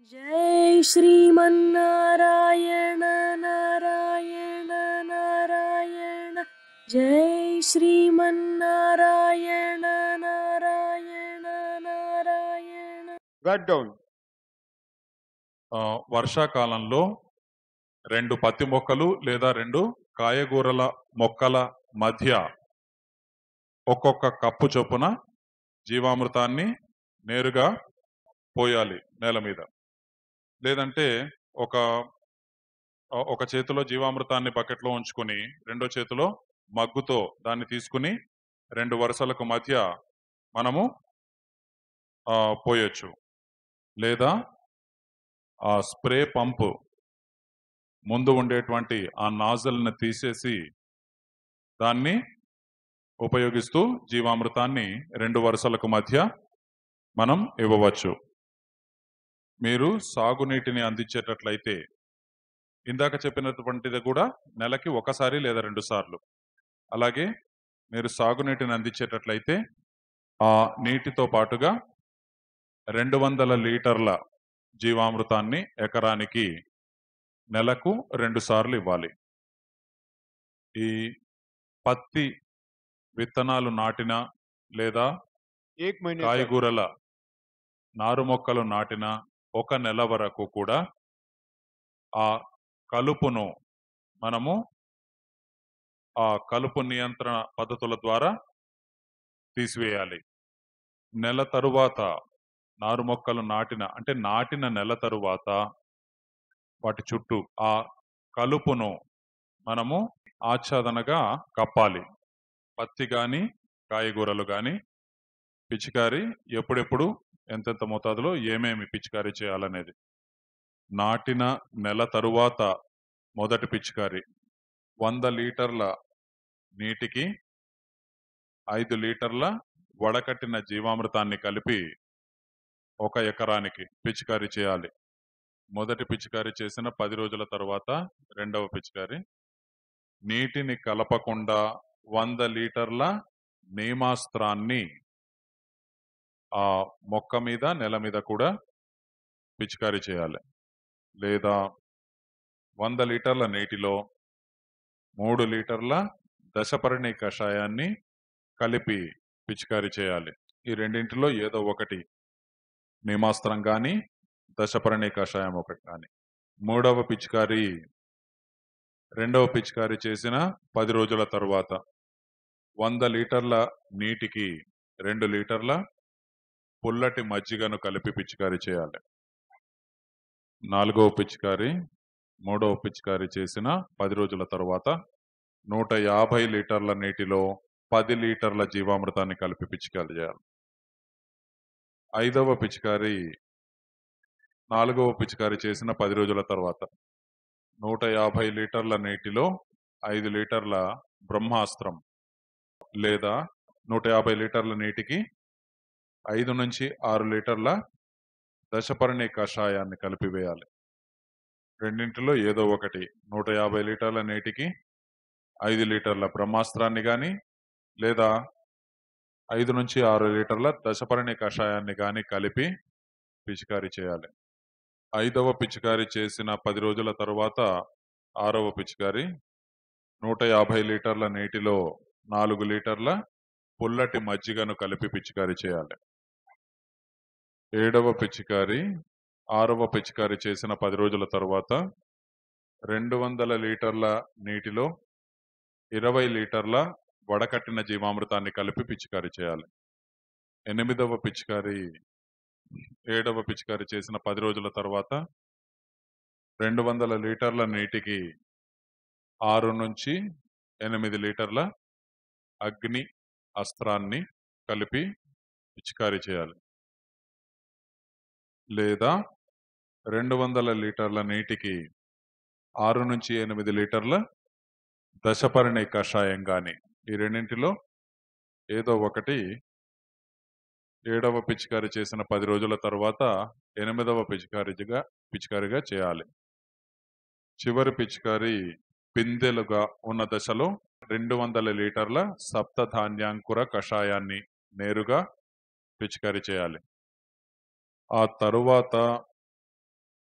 జై శ్రీమన్నారాయణ నారాయణ నారాయణ జై Srimannarayana Narayana Narayana Write down. ఆ, వర్షాకాలంలో రెండు పత్తి మొక్కలు లేదా రెండు కాయగూరల మొక్కల మధ్య ఒక్కొక్క కప్పు చొప్పున జీవామృతాన్ని నేరుగా పోయాలి నేల మీద లేదంటే ఒక ఆ, ఒక చేతిలో జీవామృతాన్ని బకెట్లో ఉంచుకొని రెండో చేతిలో మగ్గుతో దాన్ని తీసుకుని రెండు వరుసలకు మధ్య మనము ఆ, పోయొచ్చు లేదా ఆ స్ప్రే పంపు ముందు ఉండేటువంటి ఆ నాజల్ని తీసేసి దాన్ని ఉపయోగిస్తూ జీవామృతాన్ని రెండు వరుసలకు మధ్య మనం ఇవ్వవచ్చు మీరు సాగునీటిని అందించేటట్లయితే ఇందాక చెప్పినటువంటిది కూడా నెలకి ఒకసారి లేదా రెండు సార్లు అలాగే మీరు సాగునీటిని అందించేటట్లయితే ఆ నీటితో పాటుగా రెండు వందల లీటర్ల జీవామృతాన్ని ఎకరానికి నెలకు రెండు సార్లు ఇవ్వాలి ఈ పత్తి విత్తనాలు నాటిన లేదా एक महीने तक కాయగూరల నారు మొక్కలు నాటిన ఒక నెల వరకు కూడా ఆ కలుపును మనము ఆ కలుపు నియంత్రణ పద్ధతుల ద్వారా తీసివేయాలి నెల తరువాత నారు మొక్కలు నాటిన అంటే నాటిన నెల తరువాత వాటి చుట్టూ ఆ కలుపును మనము ఆచ్ఛాదనగా కప్పాలి పత్తి గాని కాయగూరలు గాని పిచికారి ఎప్పుడెప్పుడు ఎంతెంత మోతాదులో ఏమేమి పిచికారీ చేయాలనేది నాటిన నెల తరువాత మొదటి పిచికారి వంద లీటర్ల నీటికి ఐదు లీటర్ల వడకట్టిన జీవామృతాన్ని కలిపి ఒక ఎకరానికి పిచికారీ చేయాలి మొదటి పిచికారీ చేసిన పది రోజుల తర్వాత రెండవ పిచికారీ నీటిని కలపకుండా వంద లీటర్ల నేమాస్త్రాన్ని ఆ మొక్క మీద నెల మీద కూడా పిచికారీ చేయాలి లేదా వంద లీటర్ల నీటిలో మూడు లీటర్ల దశపర్ణి కషాయాన్ని కలిపి పిచికారీ చేయాలి ఈ రెండింటిలో ఏదో ఒకటి నిమాస్త్రం కానీ దశపర్ణి కషాయం ఒకటి కానీ మూడవ పిచికారీ రెండవ పిచికారీ చేసిన పది రోజుల తరువాత వంద లీటర్ల నీటికి రెండు లీటర్ల పుల్లటి మజ్జిగను కలిపి పిచికారీ చేయాలి నాలుగవ పిచికారీ మూడవ పిచికారీ చేసిన పది రోజుల తర్వాత నూట యాభై లీటర్ల నీటిలో పది లీటర్ల జీవామృతాన్ని కలిపి పిచికారీ చేయాలి ఐదవ పిచికారీ నాలుగవ పిచికారీ చేసిన పది రోజుల తర్వాత నూట యాభై లీటర్ల నీటిలో ఐదు లీటర్ల బ్రహ్మాస్త్రం లేదా నూట యాభై లీటర్ల నీటికి ఐదు నుంచి ఆరు లీటర్ల దశపర్ణి కషాయాన్ని కలిపివేయాలి రెండింటిలో ఏదో ఒకటి నూట యాభై లీటర్ల నీటికి ఐదు లీటర్ల బ్రహ్మాస్త్రాన్ని కానీ లేదా ఐదు నుంచి ఆరు లీటర్ల దశపర్ణి కషాయాన్ని కానీ కలిపి పిచికారీ చేయాలి ఐదవ పిచికారీ చేసిన పది రోజుల తరువాత ఆరవ పిచికారీ నూట యాభై లీటర్ల నీటిలో నాలుగు లీటర్ల పుల్లటి మజ్జిగను కలిపి పిచికారీ చేయాలి ఏడవ పిచికారీ ఆరవ పిచికారీ చేసిన పది రోజుల తర్వాత రెండు వందల లీటర్ల నీటిలో ఇరవై లీటర్ల వడకట్టిన జీవామృతాన్ని కలిపి పిచికారీ చేయాలి ఎనిమిదవ పిచికారీ ఏడవ పిచికారీ చేసిన పది రోజుల తర్వాత రెండు వందల లీటర్ల నీటికి ఆరు నుంచి ఎనిమిది లీటర్ల అగ్ని అస్త్రాన్ని కలిపి పిచికారీ చేయాలి లేదా రెండు వందల లీటర్ల నీటికి ఆరు నుంచి ఎనిమిది లీటర్ల దశపర్ణి కషాయం కానీ ఈ రెండింటిలో ఏదో ఒకటి ఏడవ పిచికారీ చేసిన పది రోజుల తర్వాత ఎనిమిదవ పిచికారీగా పిచికారీగా చేయాలి చివరి పిచికారీ పిందెలుగా ఉన్న దశలో రెండు వందల లీటర్ల సప్త ధాన్యాంకుర కషాయాన్ని నేరుగా పిచికారీ చేయాలి ఆ తరువాత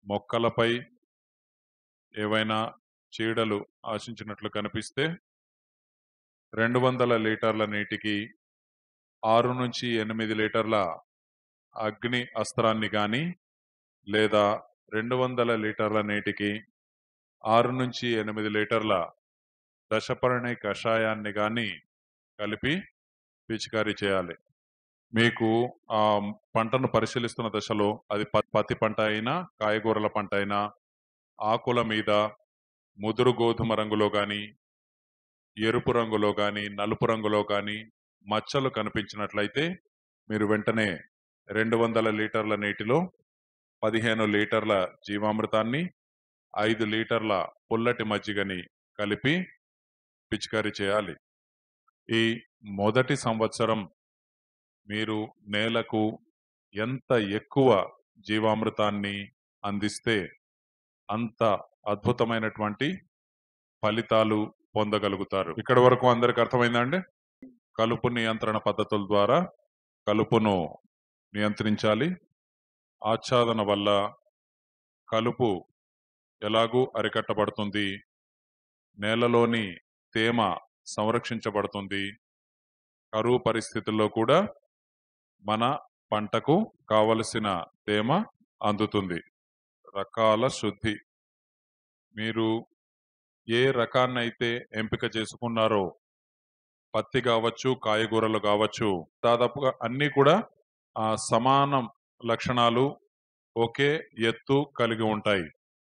మొక్కలపై ఏవైనా చీడలు ఆశించినట్లు కనిపిస్తే రెండు వందల లీటర్ల నీటికి ఆరు నుంచి ఎనిమిది లీటర్ల అగ్ని అస్త్రాన్ని కానీ లేదా రెండు వందల లీటర్ల నీటికి ఆరు నుంచి ఎనిమిది లీటర్ల దశపర్ణి కషాయాన్ని కానీ కలిపి పిచికారీ చేయాలి మీకు ఆ పంటను పరిశీలిస్తున్న దశలో అది ప- పత్తి పంట అయినా కాయగూరల పంట అయినా ఆకుల మీద ముదురు గోధుమ రంగులో గాని ఎరుపు రంగులో గాని నలుపు రంగులో గాని మచ్చలు కనిపించినట్లయితే మీరు వెంటనే రెండు వందల లీటర్ల నీటిలో పదిహేను లీటర్ల జీవామృతాన్ని ఐదు లీటర్ల పుల్లటి మజ్జిగని కలిపి పిచికారీ చేయాలి ఈ మొదటి సంవత్సరం మీరు నేలకు ఎంత ఎక్కువ జీవామృతాన్ని అందిస్తే అంత అద్భుతమైనటువంటి ఫలితాలు పొందగలుగుతారు ఇక్కడ వరకు అందరికి అర్థమైందా అండి కలుపు నియంత్రణ పద్ధతుల ద్వారా కలుపును నియంత్రించాలి ఆచ్ఛాదన వల్ల కలుపు ఎలాగూ అరికట్టబడుతుంది నేలలోని తేమ సంరక్షించబడుతుంది కరువు పరిస్థితుల్లో కూడా మన పంటకు కావలసిన తేమ అందుతుంది రకాల శుద్ధి మీరు ఏ రకాన్నైతే ఎంపిక చేసుకున్నారో పత్తి కావచ్చు కాయగూరలు కావచ్చు దాదాపుగా అన్ని కూడా ఆ సమానం లక్షణాలు ఒకే ఎత్తు కలిగి ఉంటాయి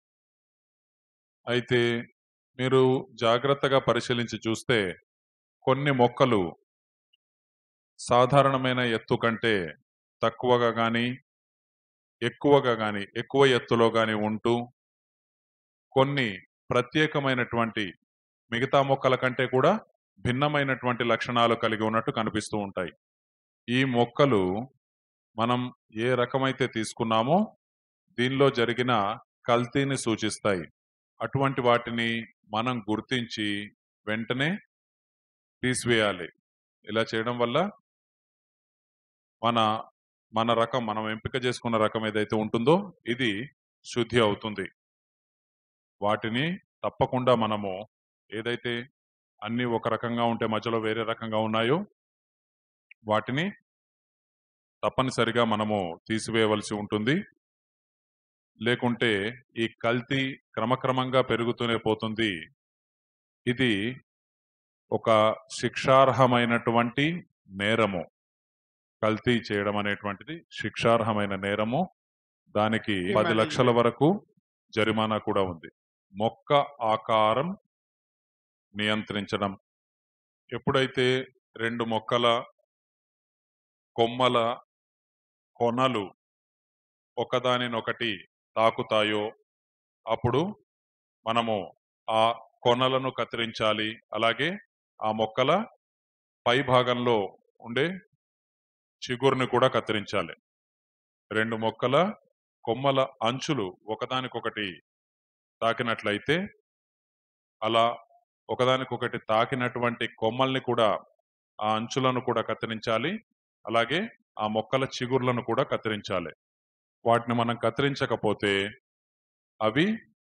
అయితే మీరు జాగ్రత్తగా పరిశీలించి చూస్తే కొన్ని మొక్కలు సాధారణమైన ఎత్తు కంటే తక్కువగా కానీ ఎక్కువగా కానీ ఎక్కువ ఎత్తులో కానీ ఉంటూ కొన్ని ప్రత్యేకమైనటువంటి మిగతా మొక్కల కంటే కూడా భిన్నమైనటువంటి లక్షణాలు కలిగి ఉన్నట్టు కనిపిస్తూ ఉంటాయి ఈ మొక్కలు మనం ఏ రకమైతే తీసుకున్నామో దీనిలో జరిగిన కల్తీని సూచిస్తాయి అటువంటి వాటిని మనం గుర్తించి వెంటనే తీసివేయాలి ఇలా చేయడం వల్ల మన మన రకం మనం ఎంపిక చేసుకున్న రకం ఏదైతే ఉంటుందో ఇది శుద్ధి అవుతుంది వాటిని తప్పకుండా మనము ఏదైతే అన్ని ఒక రకంగా ఉంటే మధ్యలో వేరే రకంగా ఉన్నాయో వాటిని తప్పనిసరిగా మనము తీసివేయవలసి ఉంటుంది లేకుంటే ఈ కల్తీ క్రమక్రమంగా పెరుగుతూనే పోతుంది ఇది ఒక శిక్షార్హమైనటువంటి నేరము కల్తీ చేయడం అనేటువంటిది శిక్షార్హమైన నేరము దానికి పది లక్షల వరకు జరిమానా కూడా ఉంది మొక్క ఆకారం నియంత్రించడం ఎప్పుడైతే రెండు మొక్కల కొమ్మల కొనలు ఒకదానినొకటి తాకుతాయో అప్పుడు మనము ఆ కొనలను కత్తిరించాలి అలాగే ఆ మొక్కల పై భాగంలో ఉండే చిగురుని కూడా కత్తిరించాలి రెండు మొక్కల కొమ్మల అంచులు ఒకదానికొకటి తాకినట్లయితే అలా ఒకదానికొకటి తాకినటువంటి కొమ్మల్ని కూడా ఆ అంచులను కూడా కత్తిరించాలి అలాగే ఆ మొక్కల చిగుర్లను కూడా కత్తిరించాలి వాటిని మనం కత్తిరించకపోతే అవి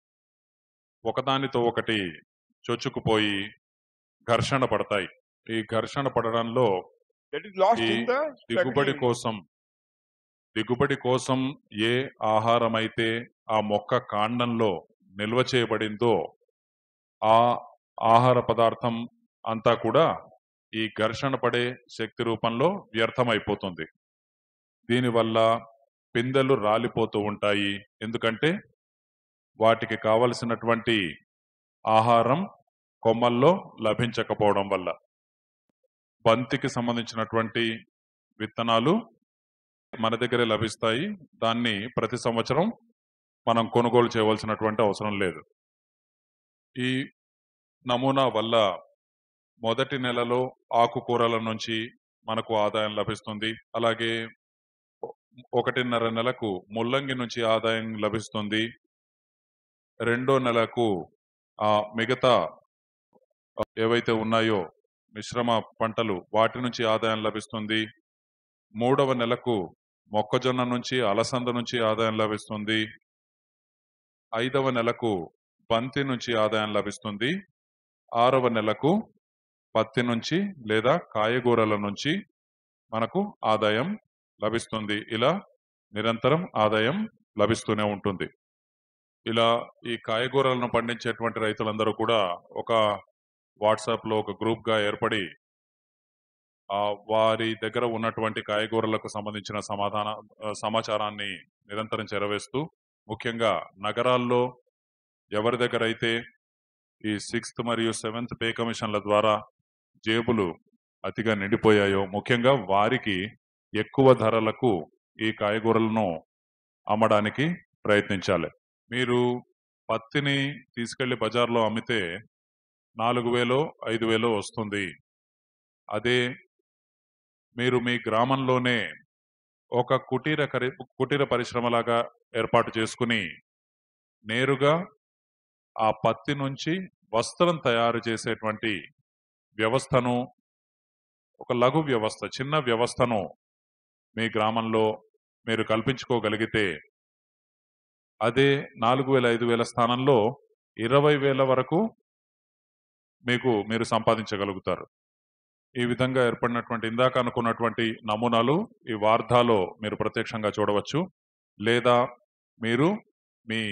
ఒకదానితో ఒకటి చొచ్చుకుపోయి ఘర్షణ పడతాయి ఈ ఘర్షణ పడడంలో That is lost ఈ in the దిగుబడి struggling. కోసం దిగుబడి కోసం ఏ ఆహారం అయితే ఆ మొక్క కాండంలో నిల్వ చేయబడిందో ఆ ఆహార పదార్థం అంతా కూడా ఈ ఘర్షణ పడే శక్తి రూపంలో వ్యర్థమైపోతుంది దీనివల్ల పిందెలు రాలిపోతూ ఉంటాయి ఎందుకంటే వాటికి కావలసినటువంటి ఆహారం కొమ్మల్లో లభించకపోవడం వల్ల బంతికి సంబంధించినటువంటి విత్తనాలు మన దగ్గరే లభిస్తాయి దాన్ని ప్రతి సంవత్సరం మనం కొనుగోలు చేయవలసినటువంటి అవసరం లేదు ఈ నమూనా వల్ల మొదటి నెలలో ఆకుకూరల నుంచి మనకు ఆదాయం లభిస్తుంది అలాగే ఒ- ఒకటిన్నర నెలకు ముల్లంగి నుంచి ఆదాయం లభిస్తుంది రెండో నెలకు ఆ మిగతా ఏవైతే ఉన్నాయో మిశ్రమ పంటలు వాటి నుంచి ఆదాయం లభిస్తుంది మూడవ నెలకు మొక్కజొన్న నుంచి అలసంద నుంచి ఆదాయం లభిస్తుంది ఐదవ నెలకు బంతి నుంచి ఆదాయం లభిస్తుంది ఆరవ నెలకు పత్తి నుంచి లేదా కాయగూరల నుంచి మనకు ఆదాయం లభిస్తుంది ఇలా నిరంతరం ఆదాయం లభిస్తూనే ఉంటుంది ఇలా ఈ కాయగూరలను పండించేటువంటి రైతులందరూ కూడా ఒక వాట్సాప్ లో ఒక గ్రూప్ గా ఏర్పడి ఆ వారి దగ్గర ఉన్నటువంటి కాయగూరలకు సంబంధించిన సమాధాన ఆ, సమాచారాన్ని నిరంతరం చేరవేస్తూ ముఖ్యంగా నగరాల్లో ఎవరి దగ్గర అయితే ఈ సిక్స్త్ మరియు సెవెంత్ పే కమిషన్ల ద్వారా జేబులు అతిగా నిండిపోయాయో ముఖ్యంగా వారికి ఎక్కువ ధరలకు ఈ కాయగూరలను అమ్మడానికి ప్రయత్నించాలి మీరు పత్తిని తీసుకెళ్లి బజార్లో అమ్మితే నాలుగు వేలో ఐదు వేలో వస్తుంది అదే మీరు మీ గ్రామంలోనే ఒక కుటీర కరి కుటీర పరిశ్రమలాగా ఏర్పాటు చేసుకుని నేరుగా ఆ పత్తి నుంచి వస్త్రం తయారు చేసేటువంటి వ్యవస్థను ఒక లఘు వ్యవస్థ చిన్న వ్యవస్థను మీ గ్రామంలో మీరు కల్పించుకోగలిగితే అదే నాలుగు వేల ఐదు వేల స్థానంలో ఇరవై వేల వరకు మీకు మీరు సంపాదించగలుగుతారు ఈ విధంగా ఏర్పడినటువంటి ఇందాక అనుకున్నటువంటి నమూనాలు ఈ వార్ధాలో మీరు ప్రత్యక్షంగా చూడవచ్చు లేదా మీరు మీ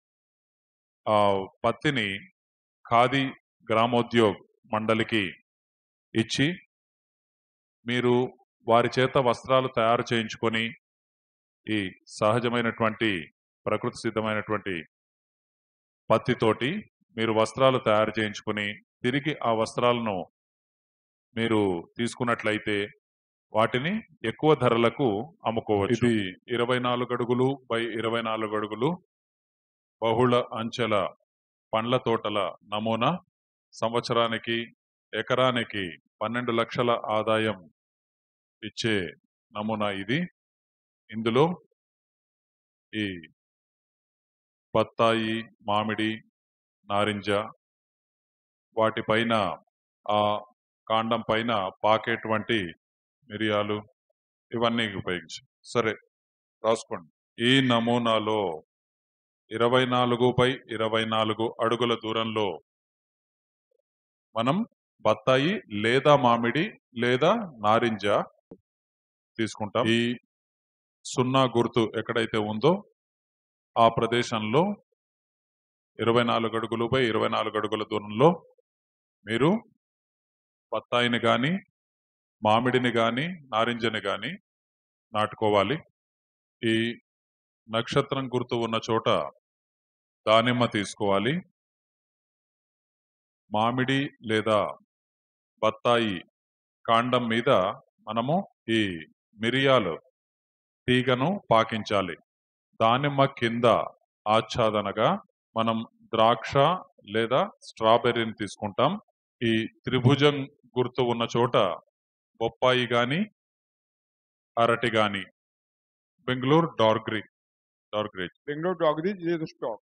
ఆ, పత్తిని ఖాదీ గ్రామోద్యోగ్ మండలికి ఇచ్చి మీరు వారి చేత వస్త్రాలు తయారు చేయించుకొని ఈ సహజమైనటువంటి ప్రకృతి సిద్ధమైనటువంటి పత్తితోటి మీరు వస్త్రాలు తయారు చేయించుకుని తిరిగి ఆ వస్త్రాలను మీరు తీసుకున్నట్లయితే వాటిని ఎక్కువ ధరలకు అమ్ముకోవచ్చు ఇది ఇరవై నాలుగు అడుగులు బై ఇరవై నాలుగు అడుగులు బహుళ అంచెల పండ్ల తోటల నమూనా సంవత్సరానికి ఎకరానికి పన్నెండు లక్షల ఆదాయం ఇచ్చే నమూనా ఇది ఇందులో ఈ బత్తాయి మామిడి నారింజ వాటిపైన ఆ కాండం పైన పాకేటువంటి మిరియాలు ఇవన్నీ ఉపయోగించి సరే రాసుకోండి ఈ నమూనాలో ఇరవై నాలుగు బై ఇరవై నాలుగు అడుగుల దూరంలో మనం బత్తాయి లేదా మామిడి లేదా నారింజ తీసుకుంటాం ఈ సున్నా గుర్తు ఎక్కడైతే ఉందో ఆ ప్రదేశంలో ఇరవై నాలుగు అడుగులు బై ఇరవై నాలుగు అడుగుల దూరంలో మీరు బత్తాయిని గాని మామిడిని గాని నారింజని గాని నాటుకోవాలి ఈ నక్షత్రం గుర్తు ఉన్న చోట దానిమ్మ తీసుకోవాలి మామిడి లేదా బత్తాయి కాండం మీద మనము ఈ మిరియాలు తీగను పాకించాలి దానిమ్మ కింద ఆచ్ఛాదనగా మనం ద్రాక్ష లేదా స్ట్రాబెర్రీని తీసుకుంటాం ఈ త్రిభుజం గుర్తు ఉన్న చోట బొప్పాయి గాని అరటి గాని Bengaluru డార్గ్రీ డార్గ్రేజ్ Bangalore Dogry is the stock.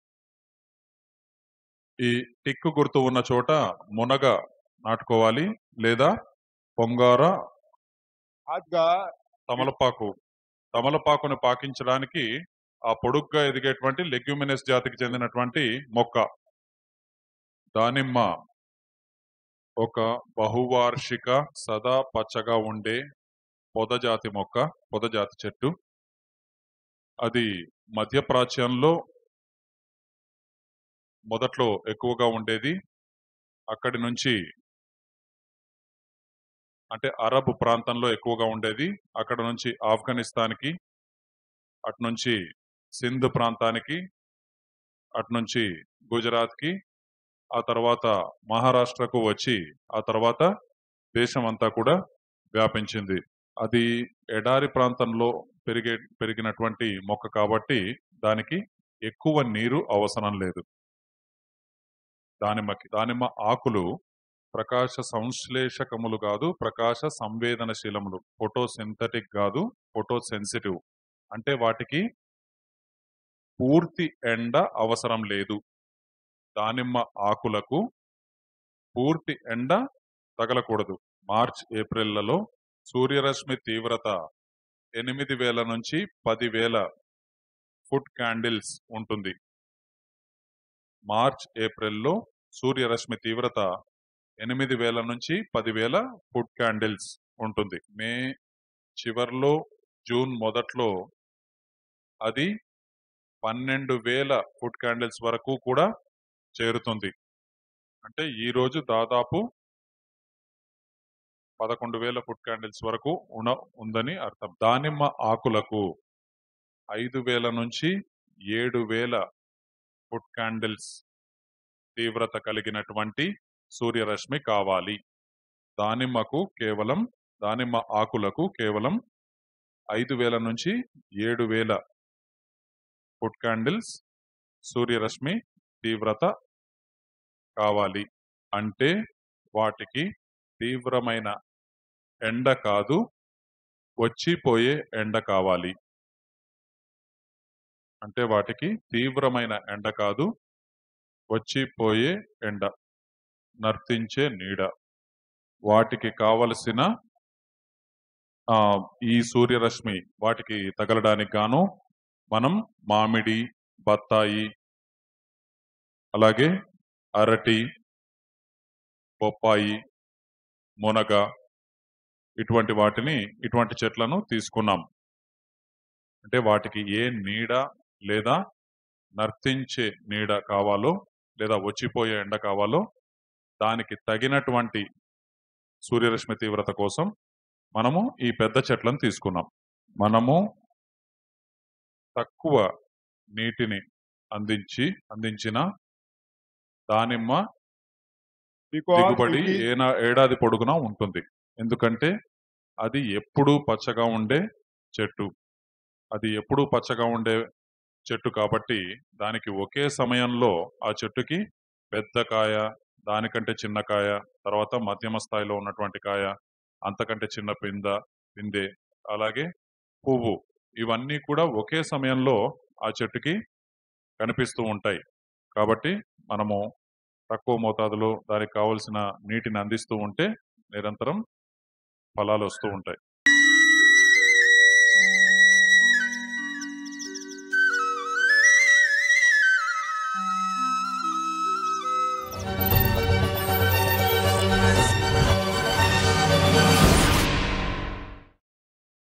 ఈ టిక్కు గుర్తు ఉన్న చోట మునగ నాటుకోవాలి లేదా పొంగార Adga తమలపాకు తమలపాకును పాకించడానికి ఆ పొడుగ్గా ఎదిగేటువంటి లెగ్యుమినస్ జాతికి చెందినటువంటి మొక్క దానిమ్మ ఒక బహువార్షిక సదా పచ్చగా ఉండే పొదజాతి మొక్క పొదజాతి చెట్టు అది మధ్యప్రాచ్యంలో మొదట్లో ఎక్కువగా ఉండేది అక్కడి నుంచి అంటే అరబ్ ప్రాంతంలో ఎక్కువగా ఉండేది అక్కడ నుంచి ఆఫ్ఘనిస్తాన్కి అటు నుంచి సింధ్ ప్రాంతానికి అటు నుంచి గుజరాత్కి ఆ తర్వాత మహారాష్ట్రకు వచ్చి ఆ తర్వాత దేశం అంతా కూడా వ్యాపించింది అది ఎడారి ప్రాంతంలో పెరిగే పెరిగినటువంటి మొక్క కాబట్టి దానికి ఎక్కువ నీరు అవసరం లేదు దానిమ్మకి దానిమ్మ ఆకులు ప్రకాశ సంశ్లేషకములు కాదు ప్రకాశ సంవేదనశీలములు ఫోటోసింథటిక్ కాదు ఫోటో సెన్సిటివ్ అంటే వాటికి పూర్తి ఎండ అవసరం లేదు దానిమ్మ ఆకులకు పూర్తి ఎండ తగలకూడదు మార్చ్ ఏప్రిల్లలో సూర్యరశ్మి తీవ్రత ఎనిమిది వేల నుంచి పది వేల ఫుట్ క్యాండిల్స్ ఉంటుంది మార్చ్ ఏప్రిల్లో సూర్యరశ్మి తీవ్రత ఎనిమిది వేల నుంచి పదివేల ఫుడ్ క్యాండిల్స్ ఉంటుంది మే చివర్లో జూన్ మొదట్లో అది పన్నెండు వేల ఫుడ్ క్యాండిల్స్ వరకు కూడా చేరుతుంది అంటే ఈ రోజు దాదాపు పదకొండు వేల ఫుడ్ క్యాండిల్స్ వరకు ఉణ ఉందని అర్థం దానిమ్మ ఆకులకు ఐదు వేల నుంచి ఏడు వేల ఫుడ్ క్యాండిల్స్ తీవ్రత కలిగినటువంటి సూర్యరశ్మి కావాలి దానిమ్మకు కేవలం దానిమ్మ ఆకులకు కేవలం ఐదు వేల నుంచి ఏడు వేల ఫుడ్ క్యాండిల్స్ సూర్యరశ్మి తీవ్రత కావాలి అంటే వాటికి తీవ్రమైన ఎండ కాదు వచ్చిపోయే ఎండ కావాలి అంటే వాటికి తీవ్రమైన ఎండ కాదు వచ్చిపోయే ఎండ నర్తించే నీడ వాటికి కావలసిన ఆ, ఈ సూర్యరశ్మి వాటికి తగలడానికి గాను మనం మామిడి బత్తాయి అలాగే అరటి బొప్పాయి మునగ ఇటువంటి వాటిని ఇటువంటి చెట్లను తీసుకున్నాం అంటే వాటికి ఏ నీడ లేదా నర్తించే నీడ కావాలో లేదా వచ్చిపోయే ఎండ కావాలో దానికి తగినటువంటి సూర్యరశ్మి తీవ్రత కోసం మనము ఈ పెద్ద చెట్లను తీసుకున్నాం మనము తక్కువ నీటిని అందించి అందించిన దానిమ్మ Because దిగుబడి it is- ఏనా ఏడాది పొడుగునా ఉంటుంది ఎందుకంటే అది ఎప్పుడూ పచ్చగా ఉండే చెట్టు అది ఎప్పుడూ పచ్చగా ఉండే చెట్టు కాబట్టి దానికి ఒకే సమయంలో ఆ చెట్టుకి పెద్ద కాయ దానికంటే చిన్న కాయ తర్వాత మధ్యమ స్థాయిలో ఉన్నటువంటి కాయ అంతకంటే చిన్న పింద పిందె అలాగే పువ్వు ఇవన్నీ కూడా ఒకే సమయంలో ఆ చెట్టుకి కనిపిస్తూ ఉంటాయి కాబట్టి మనము తక్కువ మోతాదులో దానికి కావలసిన నీటిని అందిస్తూ ఉంటే నిరంతరం ఫలాలు వస్తూ ఉంటాయి